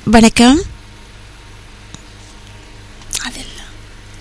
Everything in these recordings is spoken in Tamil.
வணக்கம் அதெல்லாம்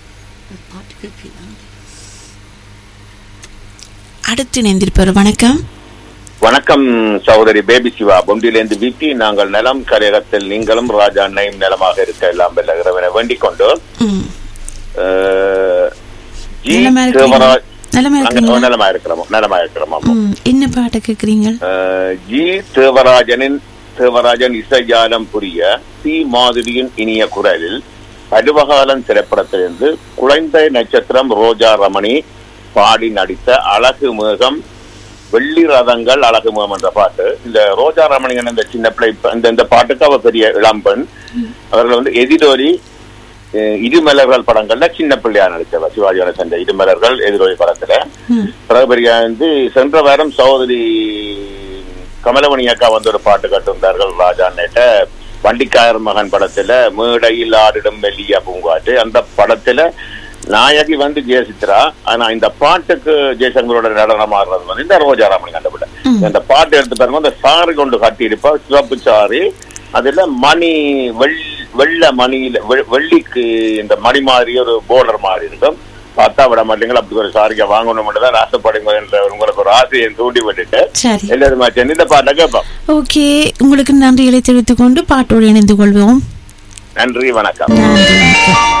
அடுத்து இணைந்திருப்பவர் வணக்கம் வணக்கம் சகோதரி பேபி சிவா பொண்டியிலிருந்து விக்கி நாங்கள் நலம் கரையகத்தில் நீங்களும் ராஜா அண்ணையும் நலமாக இருக்க எல்லாம் வெல்ல இறைவனை வேண்டிக் கொண்டு ம். அஹ், ஜி நலமா இருக்கிறீங்களா? சிவராஜ் நலமா நாங்கள் இருக்கீங்களா? நலமா இருக்கிறோம் நலமா இருக்கிறோம் ஆமா. ம், என்ன பாட்டு கேக்குறீங்க அஹ், ஜி தேவராஜனின் தேவராஜன் இசைஜாலம் புரிய சி மாதிரியின் இனிய குரலில் பருவகாலம் திரைப்படத்திலிருந்து குழந்தை நட்சத்திரம் ரோஜா ரமணி பாடி நடித்த அழகு மேகம் வெள்ளி ரதங்கள் அழகு மேகம் என்ற பாட்டு இந்த ரோஜா ரமணியன் இந்த சின்ன பிள்ளை இப்ப இந்த இந்த பாட்டுக்கு அவ பெரிய இளம்பெண் அவர்கள் வந்து எதிரொலி அஹ், இருமலர்கள் படங்கள்ல சின்ன பிள்ளையா நடித்தவர் சிவாஜி கணேசன் இருமலர்கள் எதிரொலி படத்துல ம். பிரபரியா வந்து சென்ற வாரம் சகோதரி கமலமணி அக்கா வந்து ஒரு பாட்டு கட்டிருந்தார்கள் ராஜா நேட்ட வண்டிக்காயர் மகன் படத்துல மேடையில் ஆடிடும் மெல்லியா பூங்காட்டு அந்த படத்துல நாயகி வந்து ஜெயசித்ரா ஆனா இந்த பாட்டுக்கு ஜெயசங்கரோட நடனம் ஆடுறது வந்து இந்த ரோஜாராமன் கண்டபிள்ள ம். இந்த பாட்டு எடுத்து பாருங்க அந்த சாறு கொண்டு கட்டியிருப்பா சிவப்பு சாறு அதுல மணி வெள் வெள்ள மணியில வெ- வெள்ளிக்கு இந்த மணி மாதிரி ஒரு போர்டர் மாதிரி இருக்கும் பார்த்தா விட மாட்டீங்களா அப்படி ஒரு சாரிக்கா வாங்கணும் மட்டும் தான் ஆசைப்படுங்க என்ற உங்களுக்கு ஒரு ஆசையை தூண்டி விட்டுட்டு சரி எல்லாருமா சென்று இந்த பாட்டை கேட்போம் ஓகே உங்களுக்கு நன்றிகளை தெரிவித்துக் கொண்டு பாட்டோடு இணைந்து கொள்வோம் நன்றி வணக்கம் நன்றி வணக்கம்